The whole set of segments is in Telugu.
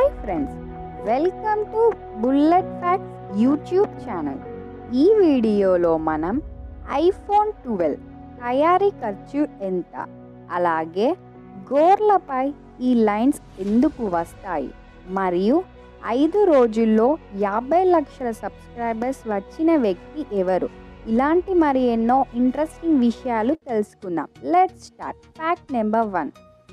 hi friends welcome to bullet facts YouTube channel ఈ వీడియోలో మనం ఐఫోన్ ట్వెల్వ్ తయారీ ఖర్చు ఎంత అలాగే గోర్లపై ఈ లైన్స్ ఎందుకు వస్తాయి మరియు ఐదు రోజుల్లో యాభై లక్షల సబ్స్క్రైబర్స్ వచ్చిన వ్యక్తి ఎవరు ఇలాంటి మరి ఎన్నో ఇంట్రెస్టింగ్ విషయాలు తెలుసుకుందాం let's start fact number one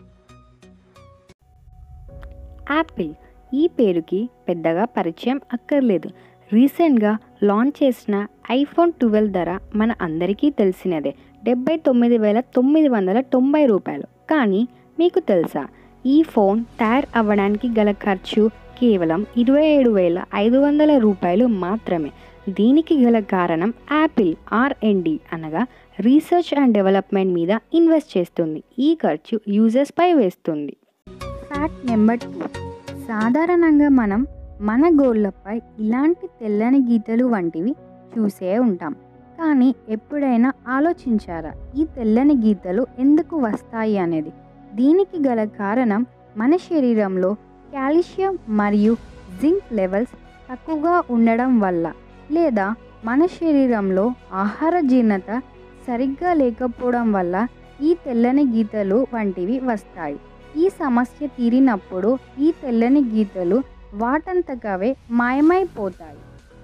Apple ఈ పేరుకి పెద్దగా పరిచయం అక్కర్లేదు రీసెంట్గా లాంచ్ చేసిన ఐఫోన్ ట్వెల్వ్ ధర మన అందరికీ తెలిసినదే డెబ్బై తొమ్మిది వేల తొమ్మిది వందల తొంభై రూపాయలు కానీ మీకు తెలుసా ఈ ఫోన్ తయారు అవ్వడానికి గల ఖర్చు కేవలం ఇరవై ఏడు వేల ఐదు వందల రూపాయలు మాత్రమే దీనికి గల కారణం యాపిల్ ఆర్ఎండి అనగా రీసెర్చ్ అండ్ డెవలప్మెంట్ మీద ఇన్వెస్ట్ చేస్తుంది ఈ ఖర్చు యూజర్స్పై వేస్తుంది ఫ్యాక్ట్ నెంబర్ టూ సాధారణంగా మనం మన గోళ్ళపై ఇలాంటి తెల్లని గీతలు వంటివి చూసే ఉంటాం కానీ ఎప్పుడైనా ఆలోచించారా ఈ తెల్లని గీతలు ఎందుకు వస్తాయి అనేది దీనికి గల కారణం మన శరీరంలో కాల్షియం మరియు జింక్ లెవెల్స్ తక్కువగా ఉండడం వల్ల లేదా మన శరీరంలో ఆహార జీర్ణత సరిగ్గా లేకపోవడం వల్ల ఈ తెల్లని గీతలు వంటివి వస్తాయి ఈ సమస్య తీరినప్పుడు ఈ తెల్లని గీతలు వాటంతకవే మాయమైపోతాయి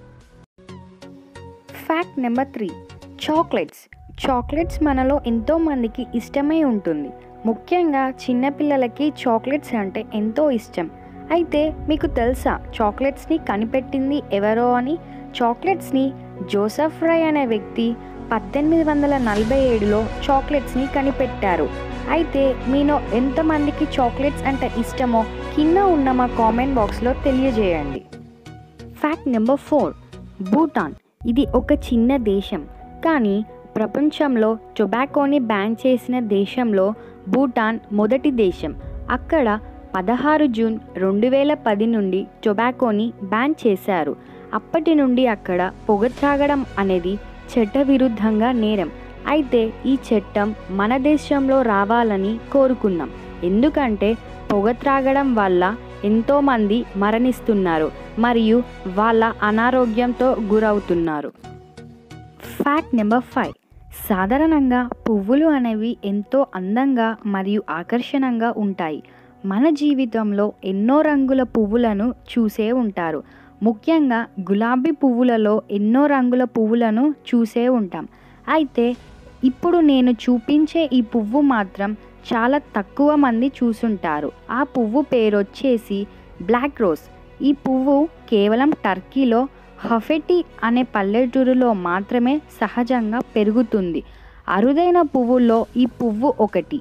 fact number three chocolates chocolates మనలో ఎంతో మందికి ఇష్టమై ఉంటుంది ముఖ్యంగా చిన్నపిల్లలకి చాక్లెట్స్ అంటే ఎంతో ఇష్టం అయితే మీకు తెలుసా చాక్లెట్స్ని కనిపెట్టింది ఎవరో అని చాక్లెట్స్ని జోసఫ్ ఫ్రై అనే వ్యక్తి పద్దెనిమిది వందల నలభై ఏడులో చాక్లెట్స్ని కనిపెట్టారు అయితే మీలో ఎంతమందికి చాక్లెట్స్ అంటే ఇష్టమో కింద ఉన్న మా కామెంట్ బాక్స్లో తెలియజేయండి ఫ్యాక్ట్ నెంబర్ ఫోర్ భూటాన్ ఇది ఒక చిన్న దేశం కానీ ప్రపంచంలో టొబాకోని బ్యాన్ చేసిన దేశంలో భూటాన్ మొదటి దేశం అక్కడ పదహారు జూన్ రెండు వేల పది నుండి టొబాకోని బ్యాన్ చేశారు అప్పటి నుండి అక్కడ పొగ త్రాగడం అనేది చట్ట విరుద్ధంగా నేరం అయితే ఈ చట్టం మన దేశంలో రావాలని కోరుకున్నాం ఎందుకంటే పొగ త్రాగడం వల్ల ఎంతోమంది మరణిస్తున్నారు మరియు వాళ్ళ అనారోగ్యంతో గురవుతున్నారు ఫ్యాక్ట్ నెంబర్ ఫైవ్ సాధారణంగా పువ్వులు అనేవి ఎంతో అందంగా మరియు ఆకర్షణంగా ఉంటాయి మన జీవితంలో ఎన్నో రంగుల పువ్వులను చూసే ఉంటారు ముఖ్యంగా గులాబీ పువ్వులలో ఎన్నో రంగుల పువ్వులను చూసే ఉంటాం అయితే ఇప్పుడు నేను చూపించే ఈ పువ్వు మాత్రం చాలా తక్కువ మంది చూసుంటారు ఆ పువ్వు పేరు వచ్చేసి బ్లాక్ రోజ్ ఈ పువ్వు కేవలం టర్కీలో హఫెటి అనే పల్లెటూరులో మాత్రమే సహజంగా పెరుగుతుంది అరుదైన పువ్వుల్లో ఈ పువ్వు ఒకటి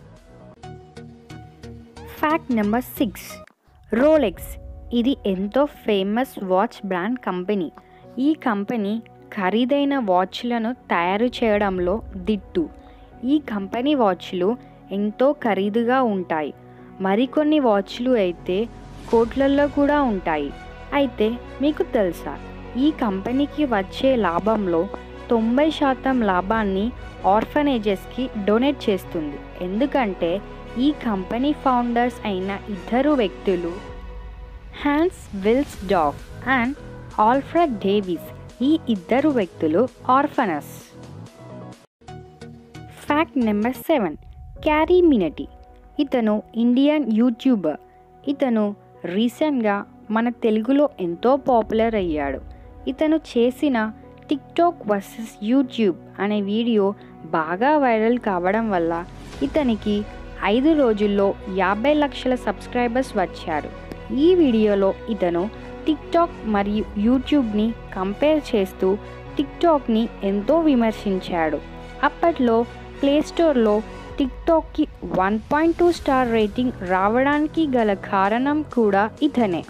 ఫ్యాక్ట్ నెంబర్ సిక్స్ రోలెక్స్ ఇది ఎంతో ఫేమస్ వాచ్ బ్రాండ్ కంపెనీ ఈ కంపెనీ ఖరీదైన వాచ్లను తయారు చేయడంలో దిట్టు ఈ కంపెనీ వాచ్లు ఎంతో ఖరీదుగా ఉంటాయి మరికొన్ని వాచ్లు అయితే కోట్లల్లో కూడా ఉంటాయి అయితే మీకు తెలుసా ఈ కంపెనీకి వచ్చే లాభంలో తొంభై శాతం లాభాన్ని ఆర్ఫనేజెస్కి డొనేట్ చేస్తుంది ఎందుకంటే ఈ కంపెనీ ఫౌండర్స్ అయిన ఇద్దరు వ్యక్తులు Hans Wilsdorf and Alfred Davis ఈ ఇద్దరు వ్యక్తులు orphans fact number seven CarryMinati ఇతను ఇండియన్ యూట్యూబర్ ఇతను రీసెంట్గా మన తెలుగులో ఎంతో పాపులర్ అయ్యాడు ఇతను చేసిన టిక్టాక్ వర్సెస్ యూట్యూబ్ అనే వీడియో బాగా వైరల్ కావడం వల్ల ఇతనికి ఐదు రోజుల్లో యాభై లక్షల సబ్స్క్రైబర్స్ వచ్చారు ఈ వీడియోలో ఇతను టిక్టాక్ మరియు యూట్యూబ్ని కంపేర్ చేస్తూ టిక్టాక్ని ఎంతో విమర్శించాడు అప్పట్లో ప్లేస్టోర్లో టిక్టాక్కి one point two star rating రావడానికి గల కారణం కూడా ఇతనే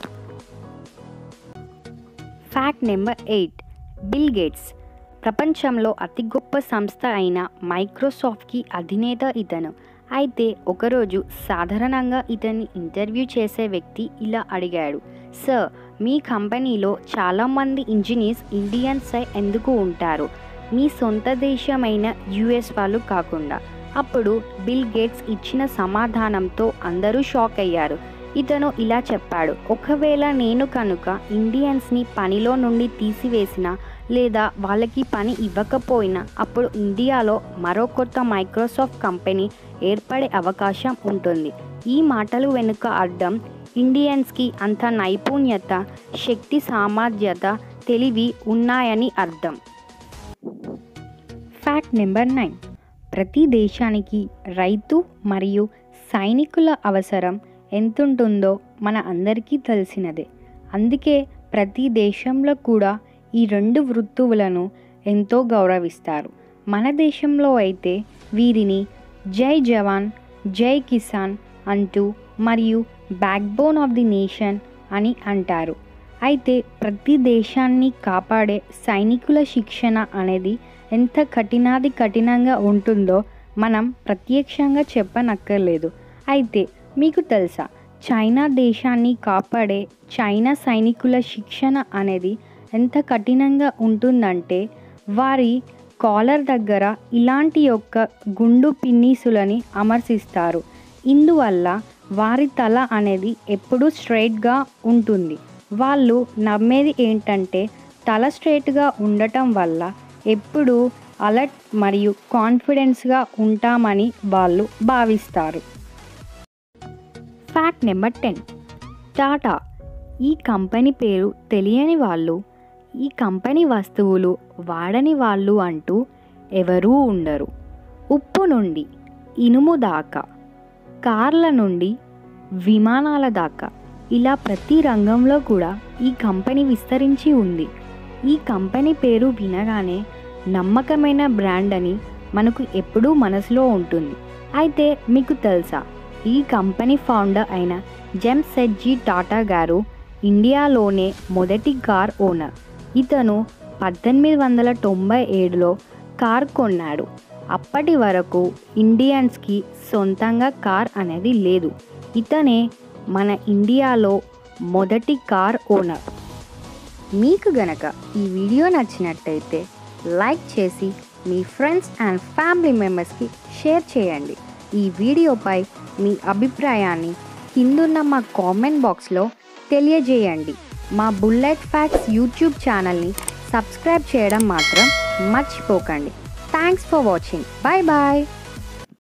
fact number eight Bill Gates ప్రపంచంలో అతి గొప్ప సంస్థ అయిన మైక్రోసాఫ్ట్కి అధినేత ఇతను అయితే ఒకరోజు సాధారణంగా ఇతన్ని ఇంటర్వ్యూ చేసే వ్యక్తి ఇలా అడిగాడు సార్ మీ కంపెనీలో చాలామంది ఇంజనీర్స్ ఇండియన్స్ ఎందుకు ఉంటారు మీ సొంత దేశమైన యుఎస్ వాళ్ళు కాకుండా అప్పుడు బిల్ గేట్స్ ఇచ్చిన సమాధానంతో అందరూ షాక్ అయ్యారు ఇతను ఇలా చెప్పాడు ఒకవేళ నేను కనుక ఇండియన్స్ని పనిలో నుండి తీసివేసిన లేదా వాళ్ళకి పని ఇవ్వకపోయినా అప్పుడు ఇండియాలో మరో కొత్త మైక్రోసాఫ్ట్ కంపెనీ ఏర్పడే అవకాశం ఉంటుంది ఈ మాటలు వెనుక అర్థం ఇండియన్స్కి అంత నైపుణ్యత శక్తి సామర్థ్యత తెలివి ఉన్నాయని అర్థం ఫ్యాక్ట్ నెంబర్ నైన్ ప్రతి దేశానికి రైతు మరియు సైనికుల అవసరం ఎంతుంటుందో మన అందరికీ తెలిసినదే అందుకే ప్రతి దేశంలో కూడా ఈ రెండు వృత్తువులను ఎంతో గౌరవిస్తారు మన దేశంలో అయితే వీరిని జై జవాన్ జై కిసాన్ అంటూ మరియు బ్యాక్బోన్ ఆఫ్ ది నేషన్ అని అంటారు అయితే ప్రతి దేశాన్ని కాపాడే సైనికుల శిక్షణ అనేది ఎంత కఠినాది కఠినంగా ఉంటుందో మనం ప్రత్యక్షంగా చెప్పనక్కర్లేదు అయితే మీకు తెలుసా చైనా దేశాన్ని కాపాడే చైనా సైనికుల శిక్షణ అనేది ఎంత కఠినంగా ఉంటుందంటే వారి కాలర్ దగ్గర ఇలాంటి యొక్క గుండు పిన్నీసులని అమర్శిస్తారు ఇందువల్ల వారి తల అనేది ఎప్పుడూ స్ట్రైట్గా ఉంటుంది వాళ్ళు నమ్మేది ఏంటంటే తల స్ట్రైట్గా ఉండటం వల్ల ఎప్పుడూ అలర్ట్ మరియు కాన్ఫిడెన్స్గా ఉంటామని వాళ్ళు భావిస్తారు ఫ్యాక్ట్ నెంబర్ టెన్ టాటా ఈ కంపెనీ పేరు తెలియని వాళ్ళు ఈ కంపెనీ వస్తువులు వాడని వాళ్ళు అంటూ ఎవరూ ఉండరు ఉప్పు నుండి ఇనుము దాకా కార్ల నుండి విమానాల దాకా ఇలా ప్రతి రంగంలో కూడా ఈ కంపెనీ విస్తరించి ఉంది ఈ కంపెనీ పేరు వినగానే నమ్మకమైన బ్రాండ్ అని మనకు ఎప్పుడూ మనసులో ఉంటుంది అయితే మీకు తెలుసా ఈ కంపెనీ ఫౌండర్ అయిన జెమ్ సెడ్జీ టాటా గారు ఇండియాలోనే మొదటి కార్ ఓనర్ ఇతను పద్దెనిమిది వందల తొంభై ఏడులో కార్ కొన్నాడు అప్పటి వరకు ఇండియన్స్కి సొంతంగా కార్ అనేది లేదు ఇతనే మన ఇండియాలో మొదటి కార్ ఓనర్ మీకు గనక ఈ వీడియో నచ్చినట్టయితే లైక్ చేసి మీ ఫ్రెండ్స్ అండ్ ఫ్యామిలీ మెంబర్స్కి షేర్ చేయండి ఈ వీడియోపై మీ అభిప్రాయాన్ని కిందున్న మా కామెంట్ బాక్స్లో తెలియజేయండి మా బుల్లెట్ ఫ్యాక్ట్స్ యూట్యూబ్ ఛానల్ని సబ్స్క్రైబ్ చేయడం మాత్రం మర్చిపోకండి thanks for watching bye bye